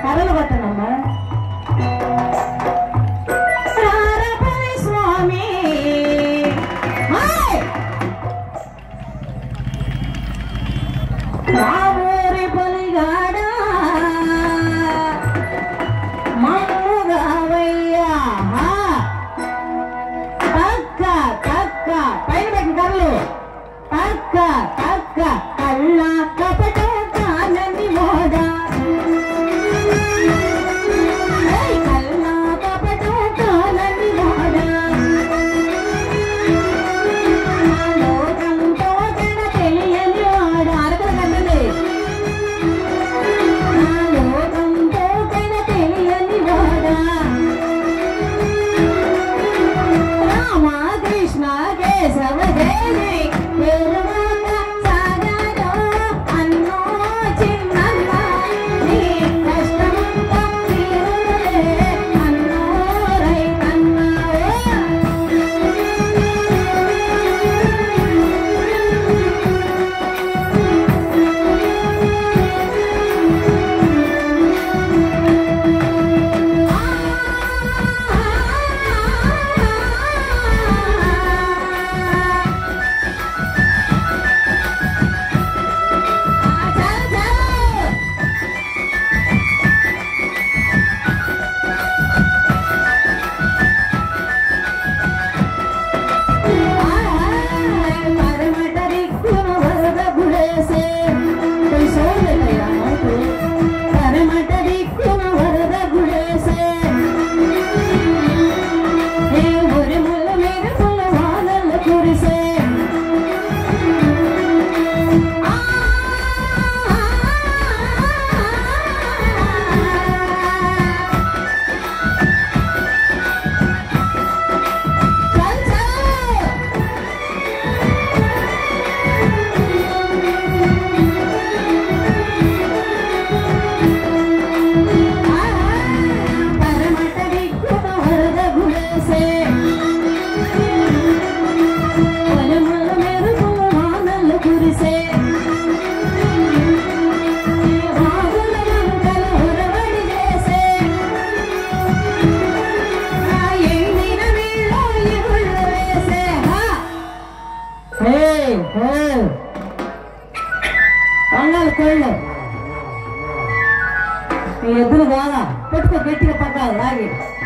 కర్రలు పట్టనమ్మా రారపని స్వామి హాయ్! మా ఊరి పొలిగాడా మమ్ముగావయ్యా హా! తక్క తక్క పైన పెట్టిన కర్రలు తక్క తక్క కళ్ళ కపట కానని మోడా ఏయ్ కళ్ళ కపట కానని మోడా నా లోకంతో జన తెలియని వాడు అరకలు కదండి నా లోకంతో జన తెలియని వాడా రామకృష్ణ కేశవ జయని పెరుమాక సాగరో అన్నో చిన్నన్న నీ కష్టమంతా తీరులే అన్నో రైతన్న కురిసే చల్ చల్ పరమట దిక్కున వరద గుడేసే పొలముల మెరుపుల వానలు కురిసే వాగుల వంకల ఉరవడి చేసే ఆ ఎండిన నీళ్ళో ఇగుళ్ళు వేసే హా హే హే వంగలు కోళ్ళు ఈ ఎద్దులు కాదా పెట్టుకో గట్టిగా పట్టాలి లాగి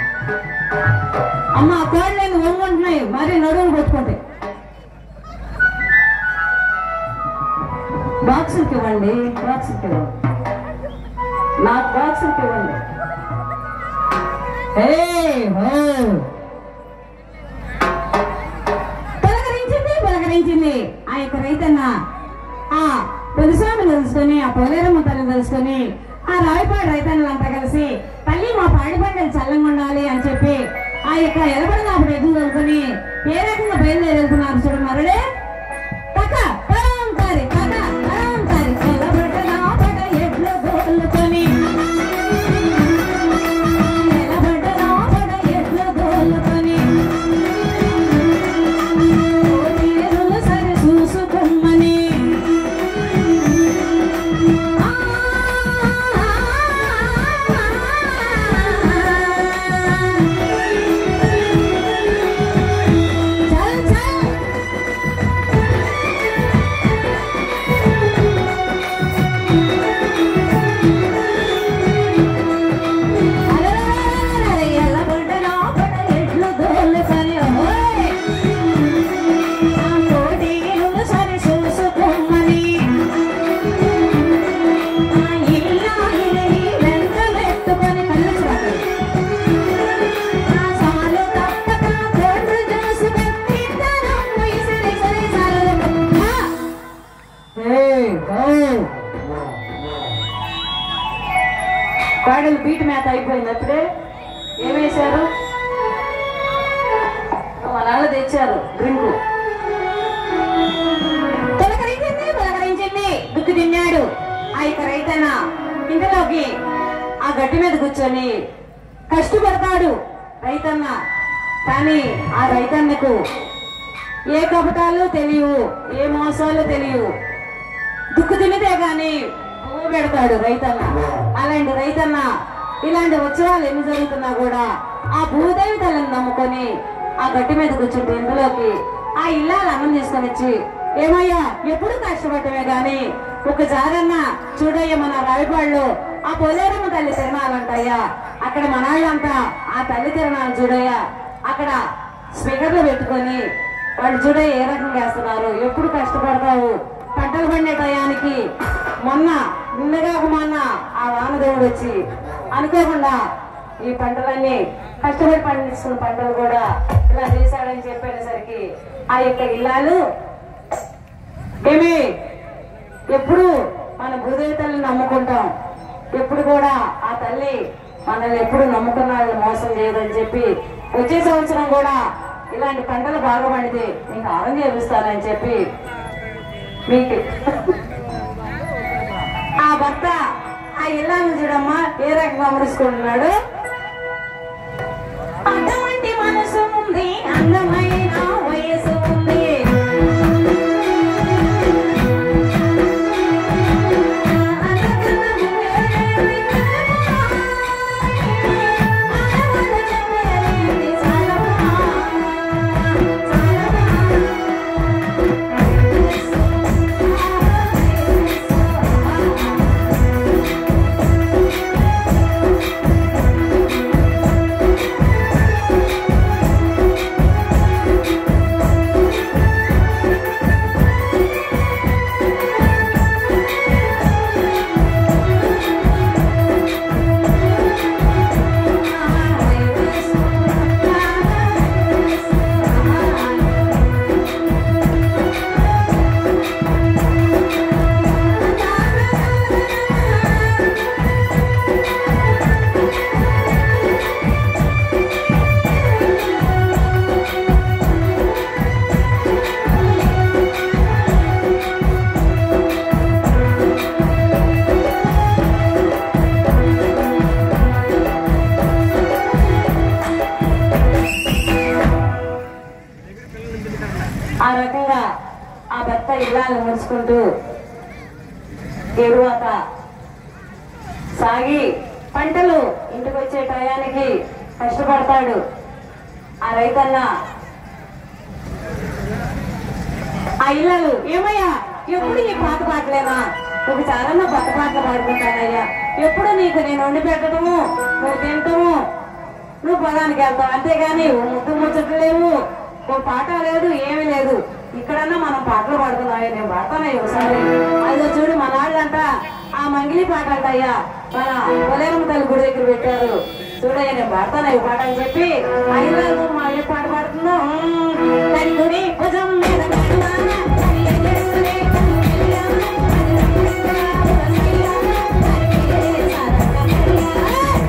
అమ్మ ఆ కోళ్ళని వంగుంటున్నాయి మరి నడువులు కొట్టుకుంటాయి బాక్సులకి ఇవ్వండి బాక్సులకి ఇవ్వండి నాకు బాక్సులకి ఇవ్వండి హే హో పలకరించింది పలకరించింది ఆ యొక్క రైతన్న ఆ పెరుస్వామిని తెలుసుకొని ఆ పొలేరమ్మ తల్లిని తెలుసుకొని ఆ రాయపాడు రైతన్నులంతా కలిసి తల్లి మా పాడి పంటలు చల్లంగా ఉండాలి అని చెప్పి ఆ యొక్క ఎలబడి నాపుడు ఎదురు తోలుకొని ఏ రకంగా బయలుదేరి వెళ్తున్నారు చూడు మరుడే తక్క పరం తారి తక్క పరం తారి ఎలబడ్డ నాపట ఎడ్లు తోలుకొని ఎలబడ్డ నాపట ఎడ్లు తోలుకొని తీరులు సరి చూసుకుమ్మని చల్ చల్ అలరలరలరల ఎల్లబడ్డ లోపల ఎడ్లు దోలుకొని ఓయ్ ఆ కోటిలు సరి చూసుకోమని ఆ ఇల్లాలిని వెంటబెట్టుకొని కళ్ళు చూడాలి ఆ సాలు తప్పక కోట్లు చూసుకొని ఇద్దరం ఇసిరి సరి సాలు హా ఏయ్ ఓయ్ కాడలు బీట్ మేత అయిపోయింది అప్పుడే ఏమేశారు మా నాన్న తెచ్చారు డ్రింకు తొలకరించింది తొలకరించింది దుక్కు తిన్నాడు ఆ యొక్క రైతన్న ఇంతలోకి ఆ గడ్డి మీద కూర్చొని కష్టపడతాడు రైతన్న కానీ ఆ రైతన్నకు ఏ కపటాలు తెలియవు ఏ మోసాలు తెలియవు దుక్కు తినితే గాని పువ్వు పెడతాడు రైతన్న అలాంటి రైతన్న ఇలాంటి ఉత్సవాలు ఎన్ని జరుగుతున్నా కూడా ఆ భూదేవి తల్లిని నమ్ముకొని ఆ గట్టి మీద కూర్చుంటే ఇందులోకి ఆ ఇల్లాలు అన్నం తీసుకొని వచ్చి ఏమయ్యా ఎప్పుడు కష్టపడటమే గాని ఒక జాగన్న చూడయ్య మన రావిపాళ్ళు ఆ పోలేరమ్మ తల్లి తిరణాలంటయ్యా అక్కడ మనాళ్ళంతా ఆ తల్లి తిరణాలు చూడయ్యా అక్కడ స్పీకర్లు పెట్టుకొని వాళ్ళు చూడయ్య ఏ రకంగా వేస్తున్నారు ఎప్పుడు కష్టపడతావు పంటలు పండే టయానికి మొన్న నిన్నగా మొన్న ఆ వానదేవుడు వచ్చి అనుకోకుండా ఈ పంటలన్నీ కష్టపడి పండిస్తున్న పంటలు కూడా ఇలా చేశాడని చెప్పేసరికి ఆ యొక్క ఇల్లాలు ఏమి ఎప్పుడు మన భూదేవి తల్లిని నమ్ముకుంటాం ఎప్పుడు కూడా ఆ తల్లి మనల్ని ఎప్పుడు నమ్ముకున్న వాళ్ళని మోసం చేయదని చెప్పి వచ్చే సంవత్సరం కూడా ఇలాంటి పంటలు బాగా పండితే మీకు ఆరం చేపిస్తానని చెప్పి మీకు ఆ భర్త ఆ ఇల్లాన్ని చూడమ్మా ఏ రకంగా ముడుచుకుంటున్నాడు అటువంటి మనసు ఉంది అందమైన వయసు ఉంది ఆ రకంగా ఆ భర్త ఇల్లాలు ముడుచుకుంటూ తరువాత సాగి పంటలు ఇంటికి వచ్చే టయానికి కష్టపడతాడు ఆ రైతన్న ఆ ఇళ్ళలు ఏమయ్యా ఎప్పుడు ఈ పాత పాటలేనా నువ్వు చాలా కొత్త పాటలు పాడుకుంటానయ్యా ఎప్పుడు నీకు నేను వండి పెట్టడము నువ్వు తింటము నువ్వు పొలానికి వెళ్తావు అంతేగాని ఓ ముద్దు ముచ్చట్లు లేవు ఓ పాట లేదు ఏమీ లేదు ఇక్కడన్నా మనం పాటలు పాడుతున్నాయి నేను పాడతానయ్య ఒకసారి అదిగో చూడు మన వాళ్ళంట ఆ మంగిలి పాట అంటయ్యా మన పొలేరమ్మ తల్లి గుడి దగ్గర పెట్టారు చూడయ్య నేను పాడతానయ్య పాట అని చెప్పి ఆ ఇల్లు మా ఏ పాట పాడుతుందో దాని గుడి భుజం మీద కన్నాన, దాని ఎదురునే కన్నులయ్యాన, అది రమ్మంటా రసయ్యాన, దానికి సారకమయ్యా.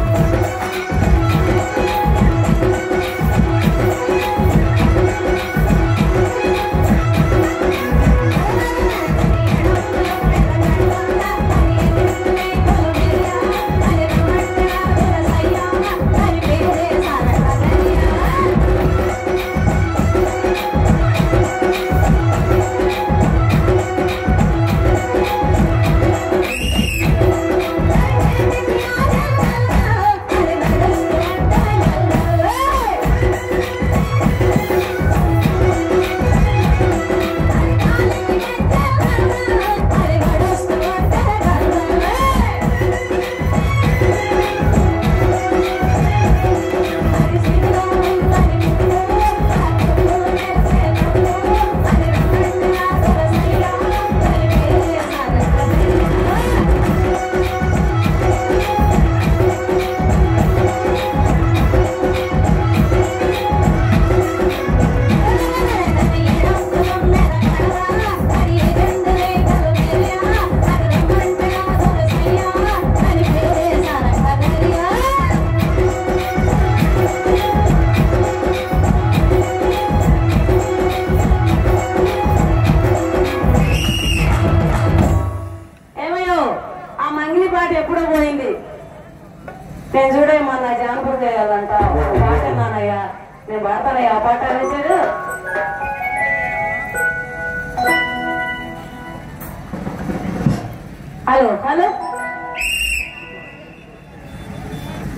ఏమయ్యో ఆ మంగిలి పాట ఎప్పుడో పోయింది నేను చూడే మొన్న జానపద చేయాలంట పాట నానయ్యా నేను పాడతానయ్యా ఆ పాట అనేసాడు హలో హలో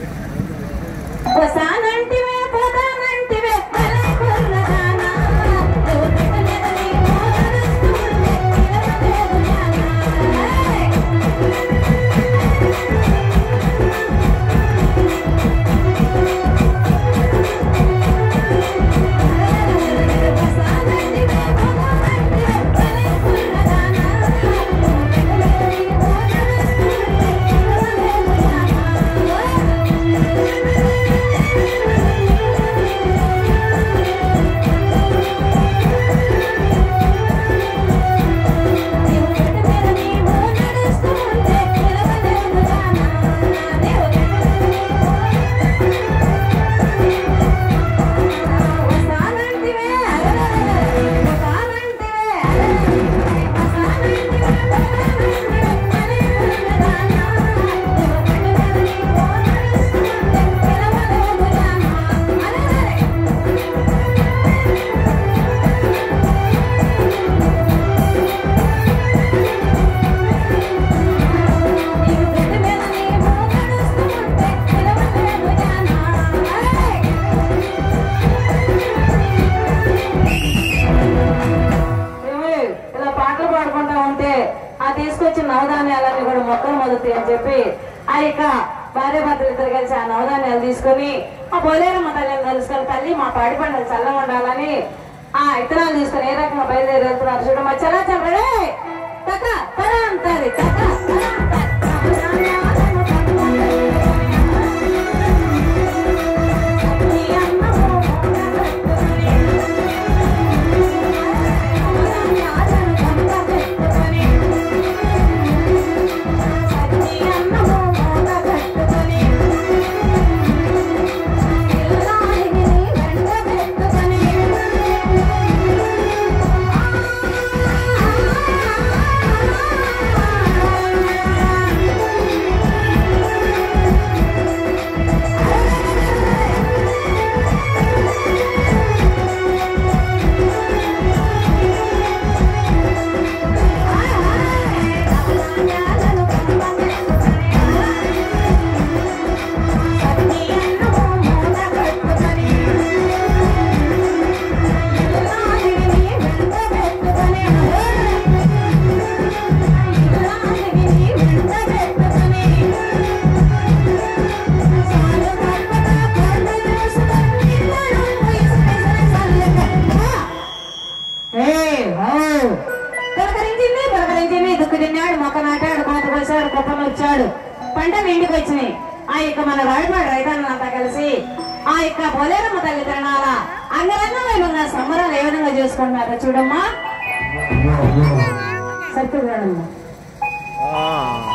వస్తాయి అని చెప్పి ఆ యొక్క భార్య భర్తలు ఇద్దరు కలిసి ఆ నవధాన్యాలు తీసుకొని ఆ బోలేరమ్మ తల్లిని కలుసుకొని తల్లి మా పాడి పంటలు చల్లగా ఉండాలని ఆ ఇత్తనాలు తీసుకొని ఏ రకంగా బయలుదేరి వెళ్తున్నారు చూడమ్మా చలా చల్లడే తక తర అంటారు తక తర పలకరించింది పలకరించింది దుక్కు తిన్నాడు మొక్క నాటాడు కోత కోసాడు కుప్పలు వచ్చాడు పంటలు ఇంటికి వచ్చినాయి ఆ యొక్క మన రాడిపాడు రైతాన్నంతా కలిసి ఆ యొక్క బోలేరమ్మ తల్లి తిరణాల అంగరంగ వైభవంగా సంబరాలు ఏ విధంగా చేసుకుంటున్నారో చూడమ్మా సత్యనారాయణ ఆ